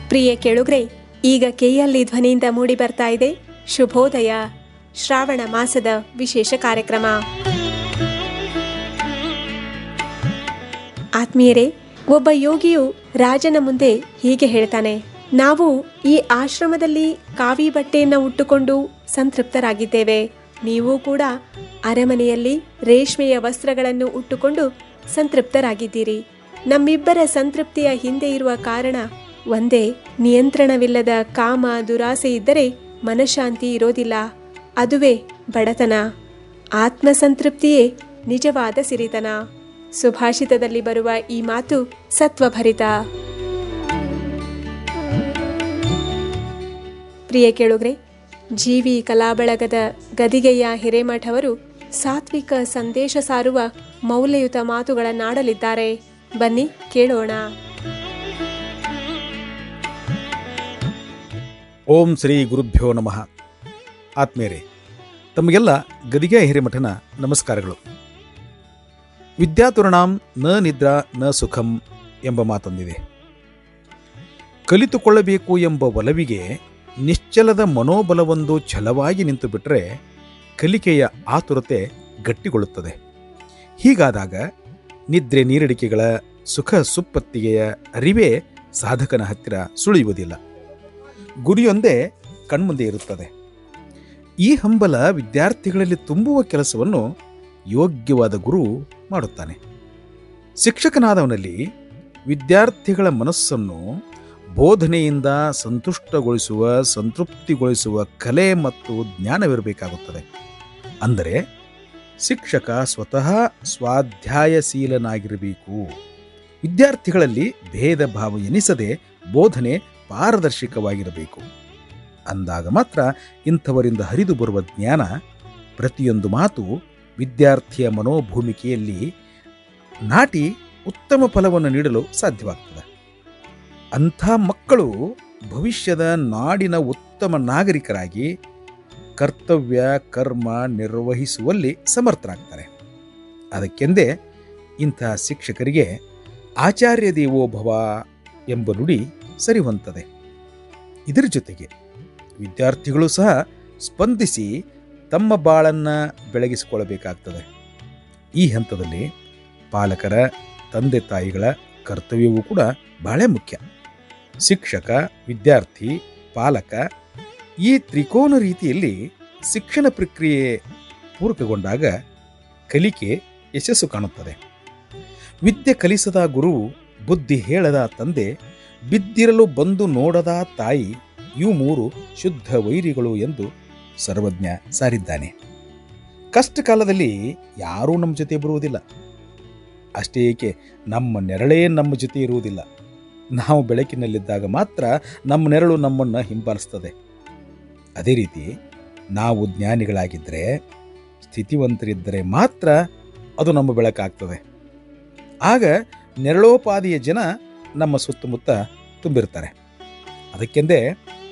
ಪ್ರಿಯ ಕೇಳುಗ್ರೆ ಈಗ ಕೆಎಲ್ಇ ಧ್ವನಿಯಿಂದ ಮೂಡಿ ಬರ್ತಾ ಇದೆ ಶುಭೋದಯ ಶ್ರಾವಣ ಮಾಸದ ವಿಶೇಷ ಕಾರ್ಯಕ್ರಮ ಆತ್ಮೀಯರೇ ಒಬ್ಬ ಯೋಗಿಯು ರಾಜನ ಮುಂದೆ ಹೀಗೆ ಹೇಳ್ತಾನೆ ನಾವು ಈ ಆಶ್ರಮದಲ್ಲಿ ಕಾವಿ ಬಟ್ಟೆಯನ್ನ ಉಟ್ಟುಕೊಂಡು ಸಂತೃಪ್ತರಾಗಿದ್ದೇವೆ ನೀವು ಕೂಡ ಅರಮನೆಯಲ್ಲಿ ರೇಷ್ಮೆಯ ವಸ್ತ್ರಗಳನ್ನು ಉಟ್ಟುಕೊಂಡು ಸಂತೃಪ್ತರಾಗಿದ್ದೀರಿ ನಮ್ಮಿಬ್ಬರ ಸಂತೃಪ್ತಿಯ ಹಿಂದೆ ಇರುವ ಕಾರಣ ಒಂದೇ ನಿಯಂತ್ರಣವಿಲ್ಲದ ಕಾಮ ದುರಾಸೆ ಇದ್ದರೆ ಮನಃಶಾಂತಿ ಇರೋದಿಲ್ಲ ಅದುವೇ ಬಡತನ ಆತ್ಮಸಂತೃಪ್ತಿಯೇ ನಿಜವಾದ ಸಿರಿತನ ಸುಭಾಷಿತದಲ್ಲಿ ಬರುವ ಈ ಮಾತು ಸತ್ವಭರಿತ ಪ್ರಿಯ ಕೇಳುಗ್ರೆ ಜೀವಿ ಕಲಾಬಳಗದ ಗದಿಗೆಯ ಹಿರೇಮಠವರು ಸಾತ್ವಿಕ ಸಂದೇಶ ಸಾರುವ ಮೌಲ್ಯಯುತ ಮಾತುಗಳನ್ನಾಡಲಿದ್ದಾರೆ ಬನ್ನಿ ಕೇಳೋಣ ಓಂ ಶ್ರೀ ಗುರುಭ್ಯೋ ನಮಃ ಆತ್ಮೇರೆ ತಮಗೆಲ್ಲ ಗದಿಗೆ ಹಿರೇಮಠನ ನಮಸ್ಕಾರಗಳು ವಿದ್ಯಾತುರಣಾಂ ನ ನಿದ್ರಾ ನ ಸುಖಂ ಎಂಬ ಮಾತೊಂದಿದೆ ಕಲಿತುಕೊಳ್ಳಬೇಕು ಎಂಬ ಒಲವಿಗೆ ನಿಶ್ಚಲದ ಮನೋಬಲವೊಂದು ಛಲವಾಗಿ ನಿಂತು ಬಿಟ್ಟರೆ ಕಲಿಕೆಯ ಆತುರತೆ ಗಟ್ಟಿಗೊಳ್ಳುತ್ತದೆ ಹೀಗಾದಾಗ ನಿದ್ರೆ ನೀರಡಿಕೆಗಳ ಸುಖ ಸುಪ್ಪತ್ತಿಗೆಯ ಅರಿವೇ ಸಾಧಕನ ಹತ್ತಿರ ಸುಳಿಯುವುದಿಲ್ಲ ಗುರಿಯೊಂದೇ ಕಣ್ಮುಂದೆ ಇರುತ್ತದೆ ಈ ಹಂಬಲ ವಿದ್ಯಾರ್ಥಿಗಳಲ್ಲಿ ತುಂಬುವ ಕೆಲಸವನ್ನು ಯೋಗ್ಯವಾದ ಗುರು ಮಾಡುತ್ತಾನೆ ಶಿಕ್ಷಕನಾದವನಲ್ಲಿ ವಿದ್ಯಾರ್ಥಿಗಳ ಮನಸ್ಸನ್ನು ಬೋಧನೆಯಿಂದ ಸಂತುಷ್ಟಗೊಳಿಸುವ ಸಂತೃಪ್ತಿಗೊಳಿಸುವ ಕಲೆ ಮತ್ತು ಜ್ಞಾನವಿರಬೇಕಾಗುತ್ತದೆ ಅಂದರೆ ಶಿಕ್ಷಕ ಸ್ವತಃ ಸ್ವಾಧ್ಯಾಯಶೀಲನಾಗಿರಬೇಕು ವಿದ್ಯಾರ್ಥಿಗಳಲ್ಲಿ ಭೇದ ಭಾವ ಎನಿಸದೆ ಬೋಧನೆ ಪಾರದರ್ಶಕವಾಗಿರಬೇಕು ಅಂದಾಗ ಮಾತ್ರ ಇಂಥವರಿಂದ ಹರಿದು ಬರುವ ಜ್ಞಾನ ಪ್ರತಿಯೊಂದು ಮಾತು ವಿದ್ಯಾರ್ಥಿಯ ಮನೋಭೂಮಿಕೆಯಲ್ಲಿ ನಾಟಿ ಉತ್ತಮ ಫಲವನ್ನು ನೀಡಲು ಸಾಧ್ಯವಾಗ್ತದೆ ಅಂಥ ಮಕ್ಕಳು ಭವಿಷ್ಯದ ನಾಡಿನ ಉತ್ತಮ ನಾಗರಿಕರಾಗಿ ಕರ್ತವ್ಯ ಕರ್ಮ ನಿರ್ವಹಿಸುವಲ್ಲಿ ಸಮರ್ಥರಾಗ್ತಾರೆ ಅದಕ್ಕೆಂದೇ ಇಂಥ ಶಿಕ್ಷಕರಿಗೆ ಆಚಾರ್ಯ ದೇವೋಭವ ಎಂಬ ನುಡಿ ಸರಿ ಹೊಂತದೆ ಇದರ ಜೊತೆಗೆ ವಿದ್ಯಾರ್ಥಿಗಳು ಸಹ ಸ್ಪಂದಿಸಿ ತಮ್ಮ ಬಾಳನ್ನು ಬೆಳಗಿಸಿಕೊಳ್ಳಬೇಕಾಗ್ತದೆ ಈ ಹಂತದಲ್ಲಿ ಪಾಲಕರ ತಂದೆ ತಾಯಿಗಳ ಕರ್ತವ್ಯವೂ ಕೂಡ ಬಹಳ ಮುಖ್ಯ ಶಿಕ್ಷಕ ವಿದ್ಯಾರ್ಥಿ ಪಾಲಕ ಈ ತ್ರಿಕೋನ ರೀತಿಯಲ್ಲಿ ಶಿಕ್ಷಣ ಪ್ರಕ್ರಿಯೆ ಪೂರಕಗೊಂಡಾಗ ಕಲಿಕೆ ಯಶಸ್ಸು ಕಾಣುತ್ತದೆ ವಿದ್ಯೆ ಕಲಿಸದ ಗುರು ಬುದ್ಧಿ ಹೇಳದ ತಂದೆ ಬಿದ್ದಿರಲು ಬಂದು ನೋಡದ ತಾಯಿ ಇವು ಮೂರು ಶುದ್ಧ ವೈರಿಗಳು ಎಂದು ಸರ್ವಜ್ಞ ಸಾರಿದ್ದಾನೆ ಕಷ್ಟ ಕಾಲದಲ್ಲಿ ಯಾರೂ ನಮ್ಮ ಜೊತೆ ಬರುವುದಿಲ್ಲ ಅಷ್ಟೇ ಏಕೆ ನಮ್ಮ ನೆರಳೇ ನಮ್ಮ ಜೊತೆ ಇರುವುದಿಲ್ಲ ನಾವು ಬೆಳಕಿನಲ್ಲಿದ್ದಾಗ ಮಾತ್ರ ನಮ್ಮ ನೆರಳು ನಮ್ಮನ್ನು ಹಿಂಬಾಲಿಸ್ತದೆ ಅದೇ ರೀತಿ ನಾವು ಜ್ಞಾನಿಗಳಾಗಿದ್ದರೆ ಸ್ಥಿತಿವಂತರಿದ್ದರೆ ಮಾತ್ರ ಅದು ನಮ್ಮ ಬೆಳಕಾಗ್ತದೆ ಆಗ ನೆರಳೋಪಾದಿಯ ಜನ ನಮ್ಮ ಸುತ್ತಮುತ್ತ ತುಂಬಿರ್ತಾರೆ ಅದಕ್ಕೆಂದೇ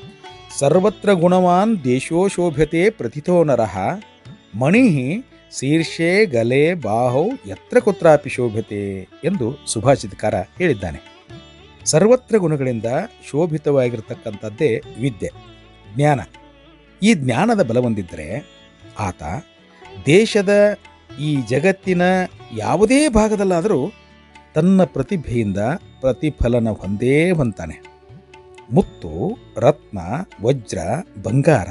ಸರ್ವತ್ರ ಗುಣವಾನ್ ದೇಶೋ ಶೋಭ್ಯತೆ ಪ್ರತಿಥೋ ನರಃ ಮಣಿ ಶೀರ್ಷೆ ಗಲೆ ಬಾಹೌ ಯತ್ರ ಕುತ್ರಾಪಿ ಶೋಭ್ಯತೆ ಎಂದು ಸುಭಾಷಿತಕಾರ ಹೇಳಿದ್ದಾನೆ ಸರ್ವತ್ರ ಗುಣಗಳಿಂದ ಶೋಭಿತವಾಗಿರತಕ್ಕಂಥದ್ದೇ ವಿದ್ಯೆ ಜ್ಞಾನ ಈ ಜ್ಞಾನದ ಬಲ ಹೊಂದಿದ್ದರೆ ಆತ ದೇಶದ ಈ ಜಗತ್ತಿನ ಯಾವುದೇ ಭಾಗದಲ್ಲಾದರೂ ತನ್ನ ಪ್ರತಿಭೆಯಿಂದ ಪ್ರತಿಫಲನ ಹೊಂದೇ ಹೊಂತಾನೆ ಮುತ್ತು ರತ್ನ ವಜ್ರ ಬಂಗಾರ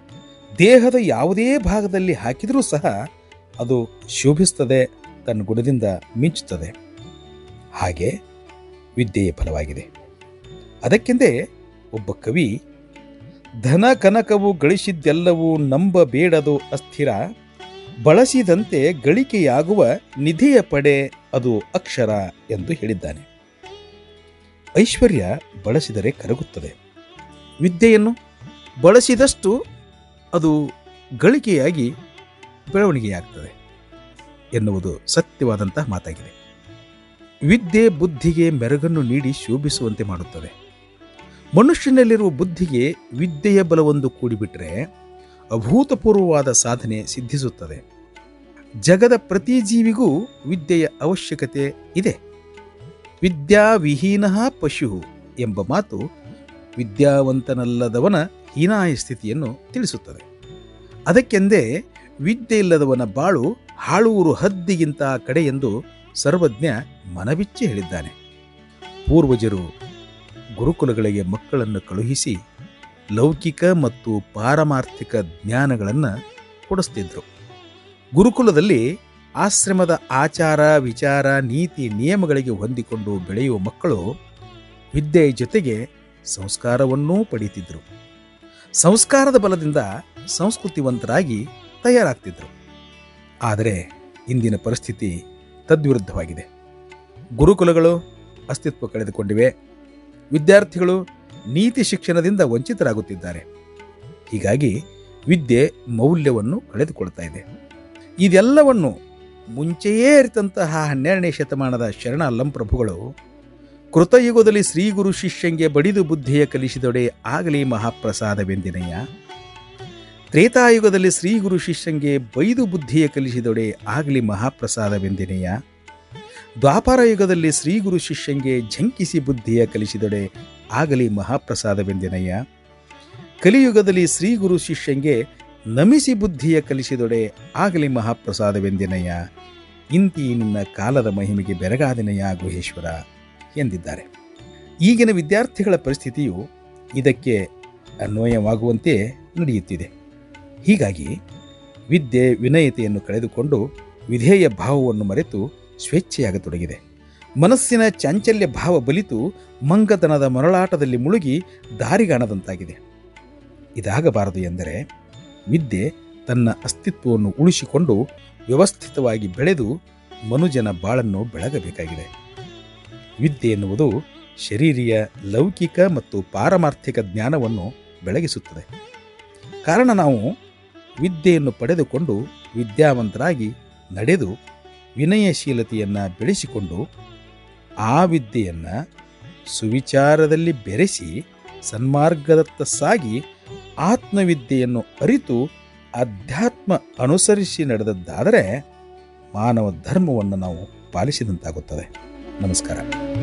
ದೇಹದ ಯಾವುದೇ ಭಾಗದಲ್ಲಿ ಹಾಕಿದರೂ ಸಹ ಅದು ಶೋಭಿಸ್ತದೆ ತನ್ನ ಗುಣದಿಂದ ಮಿಂಚುತ್ತದೆ ಹಾಗೆ ವಿದ್ಯೆಯ ಫಲವಾಗಿದೆ ಅದಕ್ಕೆಂದೇ ಒಬ್ಬ ಕವಿ ಧನ ಕನಕವು ಗಳಿಸಿದ್ದೆಲ್ಲವೂ ನಂಬಬೇಡದು ಅಸ್ಥಿರ ಬಳಸಿದಂತೆ ಗಳಿಕೆಯಾಗುವ ನಿಧಿಯ ಪಡೆ ಅದು ಅಕ್ಷರ ಎಂದು ಹೇಳಿದ್ದಾನೆ ಐಶ್ವರ್ಯ ಬಳಸಿದರೆ ಕರಗುತ್ತದೆ ವಿದ್ಯೆಯನ್ನು ಬಳಸಿದಷ್ಟು ಅದು ಗಳಿಕೆಯಾಗಿ ಬೆಳವಣಿಗೆಯಾಗ್ತದೆ ಎನ್ನುವುದು ಸತ್ಯವಾದಂತಹ ಮಾತಾಗಿದೆ ವಿದ್ಯೆ ಬುದ್ಧಿಗೆ ಮೆರಗನ್ನು ನೀಡಿ ಶೋಭಿಸುವಂತೆ ಮಾಡುತ್ತದೆ ಮನುಷ್ಯನಲ್ಲಿರುವ ಬುದ್ಧಿಗೆ ವಿದ್ಯೆಯ ಬಲವೊಂದು ಕೂಡಿಬಿಟ್ರೆ ಅಭೂತಪೂರ್ವವಾದ ಸಾಧನೆ ಸಿದ್ಧಿಸುತ್ತದೆ ಜಗದ ಪ್ರತಿ ಜೀವಿಗೂ ವಿದ್ಯೆಯ ಅವಶ್ಯಕತೆ ಇದೆ ವಿದ್ಯಾವಿಹೀನ ಪಶು ಎಂಬ ಮಾತು ವಿದ್ಯಾವಂತನಲ್ಲದವನ ಹೀನಾಯ ಸ್ಥಿತಿಯನ್ನು ತಿಳಿಸುತ್ತದೆ ಅದಕ್ಕೆಂದೇ ವಿದ್ಯೆ ಇಲ್ಲದವನ ಬಾಳು ಹಾಳೂರು ಹದ್ದಿಗಿಂತ ಕಡೆ ಎಂದು ಸರ್ವಜ್ಞ ಮನಬಿಚ್ಚಿ ಹೇಳಿದ್ದಾನೆ ಪೂರ್ವಜರು ಗುರುಕುಲಗಳಿಗೆ ಮಕ್ಕಳನ್ನು ಕಳುಹಿಸಿ ಲೌಕಿಕ ಮತ್ತು ಪಾರಮಾರ್ಥಿಕ ಜ್ಞಾನಗಳನ್ನು ಕೊಡಿಸ್ತಿದ್ರು ಗುರುಕುಲದಲ್ಲಿ ಆಶ್ರಮದ ಆಚಾರ ವಿಚಾರ ನೀತಿ ನಿಯಮಗಳಿಗೆ ಹೊಂದಿಕೊಂಡು ಬೆಳೆಯುವ ಮಕ್ಕಳು ವಿದ್ಯೆಯ ಜೊತೆಗೆ ಸಂಸ್ಕಾರವನ್ನೂ ಪಡೀತಿದ್ರು ಸಂಸ್ಕಾರದ ಬಲದಿಂದ ಸಂಸ್ಕೃತಿವಂತರಾಗಿ ತಯಾರಾಗ್ತಿದ್ರು ಆದರೆ ಇಂದಿನ ಪರಿಸ್ಥಿತಿ ತದ್ವಿರುದ್ಧವಾಗಿದೆ ಗುರುಕುಲಗಳು ಅಸ್ತಿತ್ವ ಕಳೆದುಕೊಂಡಿವೆ ವಿದ್ಯಾರ್ಥಿಗಳು ನೀತಿ ಶಿಕ್ಷಣದಿಂದ ವಂಚಿತರಾಗುತ್ತಿದ್ದಾರೆ ಹೀಗಾಗಿ ವಿದ್ಯೆ ಮೌಲ್ಯವನ್ನು ಕಳೆದುಕೊಳ್ತಾ ಇದೆ ಇದೆಲ್ಲವನ್ನು ಮುಂಚೆಯೇ ಅರಿತಂತಹ ಹನ್ನೆರಡನೇ ಶತಮಾನದ ಶರಣ ಅಲ್ಲಂಪ್ರಭುಗಳು ಕೃತಯುಗದಲ್ಲಿ ಶ್ರೀ ಗುರು ಶಿಷ್ಯಂಗೆ ಬಡಿದು ಬುದ್ಧಿಯ ಕಲಿಸಿದೊಡೆ ಆಗಲಿ ಮಹಾಪ್ರಸಾದವೆಂದಿನಯ್ಯ ತ್ರೇತಾಯುಗದಲ್ಲಿ ಶ್ರೀ ಗುರು ಶಿಷ್ಯಂಗೆ ಬೈದು ಬುದ್ಧಿಯ ಕಲಿಸಿದೊಡೆ ಆಗಲಿ ಮಹಾಪ್ರಸಾದವೆಂದಿನಯ್ಯ ದ್ವಾಪರ ಯುಗದಲ್ಲಿ ಶ್ರೀ ಗುರು ಶಿಷ್ಯಂಗೆ ಝಂಕಿಸಿ ಬುದ್ಧಿಯ ಕಲಿಸಿದೊಡೆ ಆಗಲಿ ಮಹಾಪ್ರಸಾದವೆಂದಿನಯ್ಯ ಕಲಿಯುಗದಲ್ಲಿ ಶ್ರೀ ಗುರು ಶಿಷ್ಯಂಗೆ ನಮಿಸಿ ಬುದ್ಧಿಯ ಕಲಿಸಿದೊಡೆ ಆಗಲಿ ಮಹಾಪ್ರಸಾದವೆಂದಿನಯ್ಯ ಇಂತಿ ನಿನ್ನ ಕಾಲದ ಮಹಿಮೆಗೆ ಬೆರಗಾದಿನಯ್ಯ ಗುಹೇಶ್ವರ ಎಂದಿದ್ದಾರೆ ಈಗಿನ ವಿದ್ಯಾರ್ಥಿಗಳ ಪರಿಸ್ಥಿತಿಯು ಇದಕ್ಕೆ ಅನ್ವಯವಾಗುವಂತೆ ನಡೆಯುತ್ತಿದೆ ಹೀಗಾಗಿ ವಿದ್ಯೆ ವಿನಯತೆಯನ್ನು ಕಳೆದುಕೊಂಡು ವಿಧೇಯ ಭಾವವನ್ನು ಮರೆತು ಸ್ವೇಚ್ಛೆಯಾಗತೊಡಗಿದೆ ಮನಸ್ಸಿನ ಚಾಂಚಲ್ಯ ಭಾವ ಬಲಿತು ಮಂಗತನದ ಮರಳಾಟದಲ್ಲಿ ಮುಳುಗಿ ದಾರಿಗಾಣದಂತಾಗಿದೆ ಇದಾಗಬಾರದು ಎಂದರೆ ವಿದ್ಯೆ ತನ್ನ ಅಸ್ತಿತ್ವವನ್ನು ಉಳಿಸಿಕೊಂಡು ವ್ಯವಸ್ಥಿತವಾಗಿ ಬೆಳೆದು ಮನುಜನ ಬಾಳನ್ನು ಬೆಳಗಬೇಕಾಗಿದೆ ವಿದ್ಯೆ ಎನ್ನುವುದು ಶರೀರಿಯ ಲೌಕಿಕ ಮತ್ತು ಪಾರಮಾರ್ಥಿಕ ಜ್ಞಾನವನ್ನು ಬೆಳಗಿಸುತ್ತದೆ ಕಾರಣ ನಾವು ವಿದ್ಯೆಯನ್ನು ಪಡೆದುಕೊಂಡು ವಿದ್ಯಾವಂತರಾಗಿ ನಡೆದು ವಿನಯಶೀಲತೆಯನ್ನು ಬೆಳೆಸಿಕೊಂಡು ಆ ವಿದ್ಯೆಯನ್ನು ಸುವಿಚಾರದಲ್ಲಿ ಬೆರೆಸಿ ಸನ್ಮಾರ್ಗದತ್ತ ಸಾಗಿ ಆತ್ಮವಿದ್ಯೆಯನ್ನು ಅರಿತು ಅಧ್ಯಾತ್ಮ ಅನುಸರಿಸಿ ನಡೆದದ್ದಾದರೆ ಮಾನವ ಧರ್ಮವನ್ನು ನಾವು ಪಾಲಿಸಿದಂತಾಗುತ್ತದೆ ನಮಸ್ಕಾರ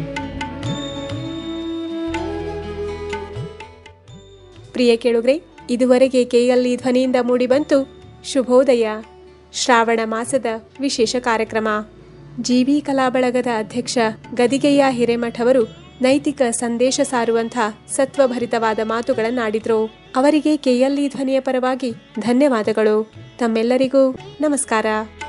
ಪ್ರಿಯ ಕೇಳುಗ್ರೆ ಇದುವರೆಗೆ ಕೆಎಲ್ಇ ಧ್ವನಿಯಿಂದ ಮೂಡಿಬಂತು ಶುಭೋದಯ ಶ್ರಾವಣ ಮಾಸದ ವಿಶೇಷ ಕಾರ್ಯಕ್ರಮ ಜಿವಿ ಕಲಾ ಬಳಗದ ಅಧ್ಯಕ್ಷ ಗದಿಗೆಯ ಹಿರೇಮಠ್ ಅವರು ನೈತಿಕ ಸಂದೇಶ ಸಾರುವಂಥ ಸತ್ವಭರಿತವಾದ ಮಾತುಗಳನ್ನಾಡಿದ್ರು ಅವರಿಗೆ ಕೆಎಲ್ಇ ಧ್ವನಿಯ ಪರವಾಗಿ ಧನ್ಯವಾದಗಳು ತಮ್ಮೆಲ್ಲರಿಗೂ ನಮಸ್ಕಾರ